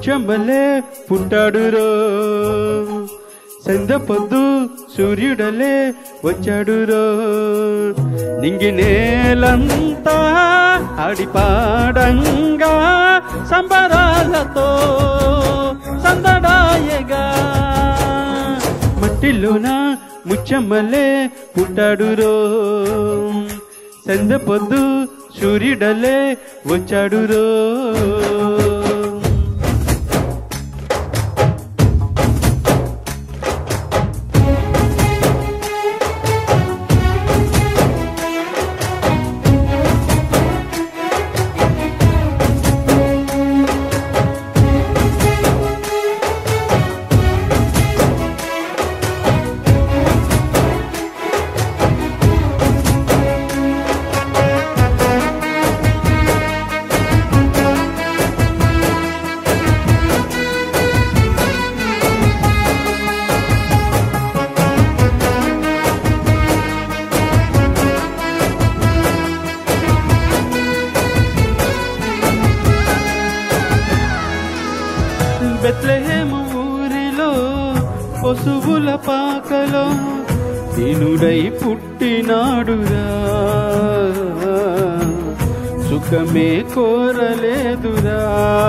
ముచ్చంబలే పుట్టాడురో సంద పొద్దు సూర్యుడలే వచ్చాడురో నింగి నేలంతా ఆడిపాడంగా సంబరాలతో సందడాయగా మట్టిలోన ముచ్చమ్మలే పుట్టాడురో సంద పొద్దు సూర్యుడలే వచ్చాడురో బెత్లహేము ఊరిలో పశువుల పాకలో దీనుడై పుట్టినాడురా సుఖమే కోరలేదురా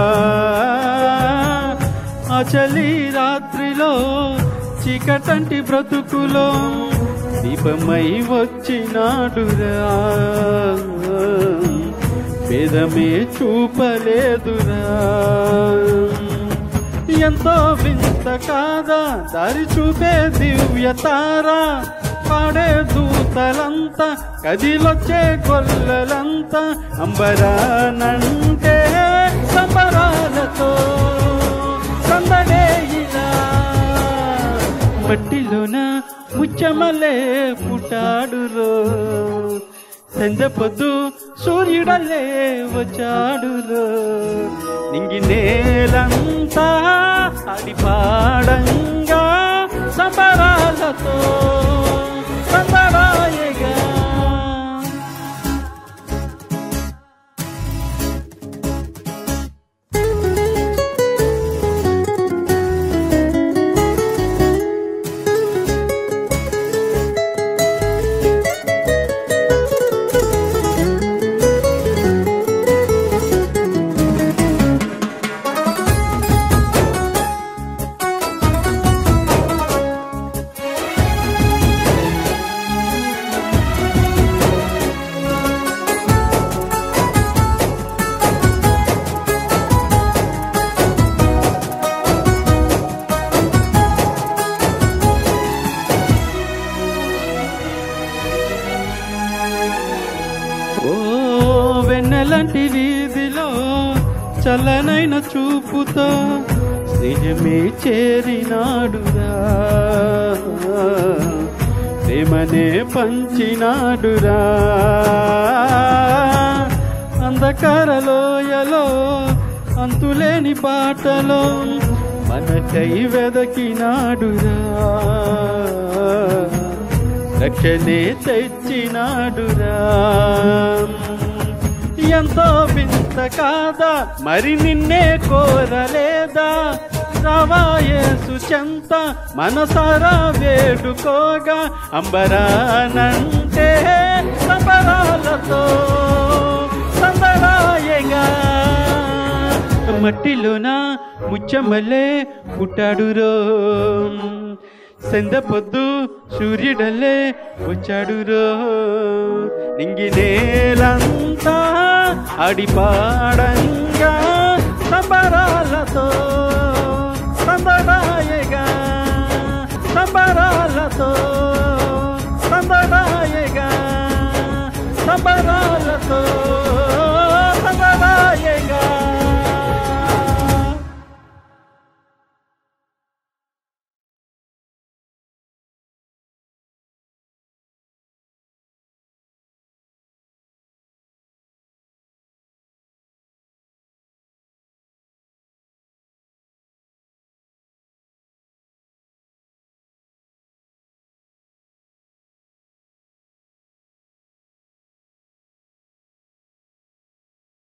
ఆ చలి రాత్రిలో చీకటంటి బ్రతుకులో దీపమై వచ్చినాడురా భేదమే చూపలేదురా ఎంతో వింత కాదా దారి చూపే దివ్య తారా పాడే దూతలంతా కదిలొచ్చే గొల్లలంతా అంబరానంటే సంబరాలతో సందడే ఇలా మట్టిలోన ముచ్చమలే పుట్టాడురో సంజ పొద్దు సూర్యుడలే వచ్చాడురో నింగి నేలంతా అడిపాడంగా సంబరాలతో సంబరాయగా ఓ వెన్నెలంటి వీధిలో చల్లనైన చూపుతో స్నేహమే చేరినాడురా ప్రేమనే పంచినాడురా అంధకార లోయలో అంతులేని పాటలో మనకై వెదకినాడురా రక్షణే తెచ్చినాడురా ఎంతో వింత కాదా మరి నిన్నే కోరలేదా రావాయేసు చెంత మనసారా వేడుకోగా అంబరానంటే సంబరాలతో సంబరాయగా మట్టిలోన ముచ్చమల్లే పుట్టాడురో సంద పొద్దు సూర్యుడల్లే వచ్చాడురో నింగి నేలంతా అడిపాడంగా సంబరాలతో సంబరాయగా సంబరాలతో సంబరాయగా సంబరాలతో